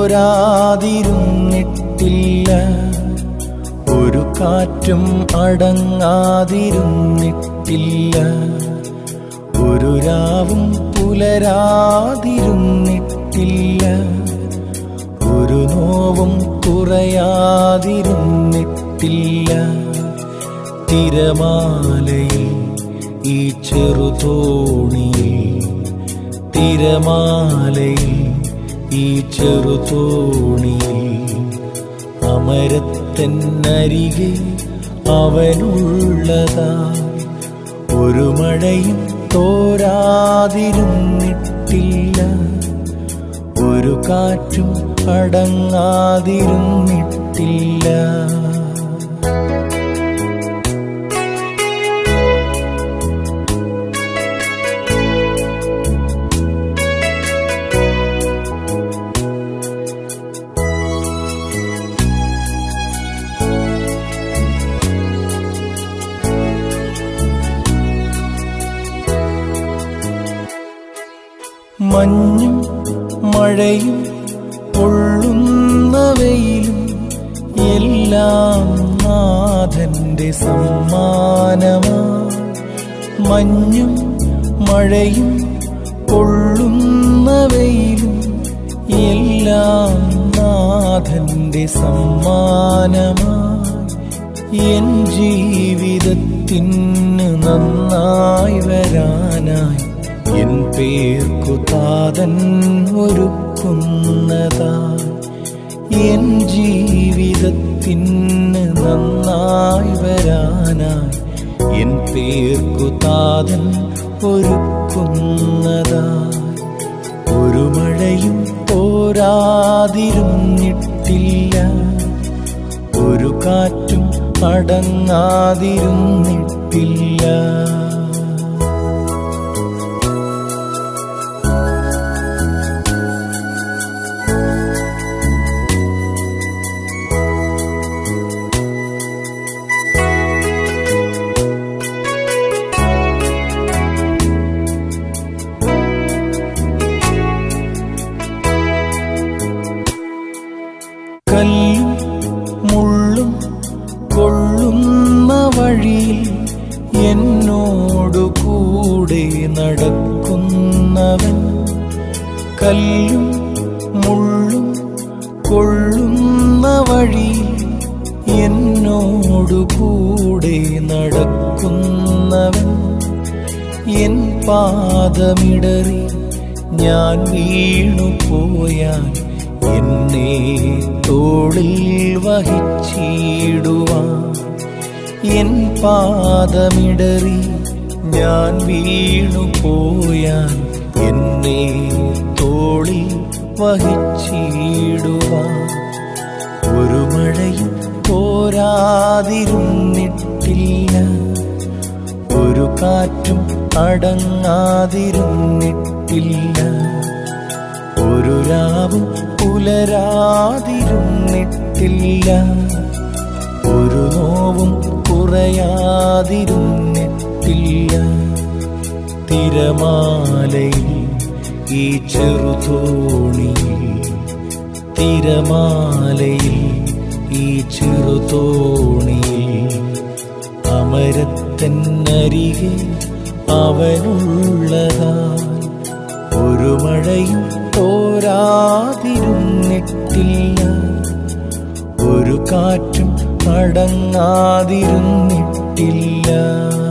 തോരാതിരുന്നിട്ടില്ല ഒരു കാറ്റും അടങ്ങാതിരുന്നിട്ടില്ല ഒരു രാവും പുലരാതിരുന്നിട്ടില്ല ഒരു നോവും കുറയാതിരുന്നിട്ടില്ല തിരമാലയിൽ ഈ ചെറുതോണിയിൽ തിരമാലയിൽ ഈ ചെറുതോണിയിൽ അമരത്തന്നരികെ അവനുള്ളതാ ഒരു മഴയും തോരാതിരുന്നിട്ടില്ല ഒരു കാറ്റും അടങ്ങാതിരുന്നിട്ടില്ല മഞ്ഞും മഴയും പൊള്ളുന്ന വെയിലും എല്ലാം നാഥന്റെ സമ്മാനമാ മഞ്ഞും മഴയും പൊള്ളുന്ന വെയിലും എല്ലാം നാഥന്റെ സമ്മാനമാ എൻ ജീവിതത്തിന് നന്നായി വരാനായി എൻ പേർക്കു താതൻ ഒരുക്കുന്നതാ എൻ ജീവിതത്തിന് നന്നായി വരാനായി എൻ പേർക്കു താതൻ ഒരുക്കുന്നതാ ഒരു മഴയും പോരാതിരുന്നിട്ടില്ല ഒരു കാറ്റും അടങ്ങാതിരുന്നിട്ടില്ല കല്ലും മുള്ളും കൊള്ളുന്ന വഴിയിൽ എന്നോടു കൂടെ നടക്കുന്നവൻ കല്ലും മുള്ളും കൊള്ളുന്ന വഴിയിൽ എന്നോടു കൂടെ നടക്കുന്നവൻ എൻ പാദമിടറി ഞാൻ വീണു പോയാൽ എന്നെ തോളിൽ വഹിച്ചിടുവാൻ എൻ പാദമിടറി ഞാൻ വീണു പോയാൽ എന്നെ തോളിൽ വഹിച്ചിടുവാൻ ഒരു മഴയും പോരാതിരുന്നിട്ടില്ല ഒരു കാറ്റും അടങ്ങാതിരുന്നിട്ടില്ല ഒരു രാവും പുലരാതിരുന്നിട്ടില്ല ഒരു നോവും കുറയാതിരുന്നിട്ടില്ല തിരമാലയിൽ ഈ ചെറുതോണിയിൽ തിരമാലയിൽ ഈ ചെറുതോണിയിൽ അമരത്തന്നരികെ അവനുള്ളതാ ഒരു മഴയും തോരാതിരുന്നിട്ടില്ല ഒരു കാറ്റും അടങ്ങാതിരുന്നിട്ടില്ല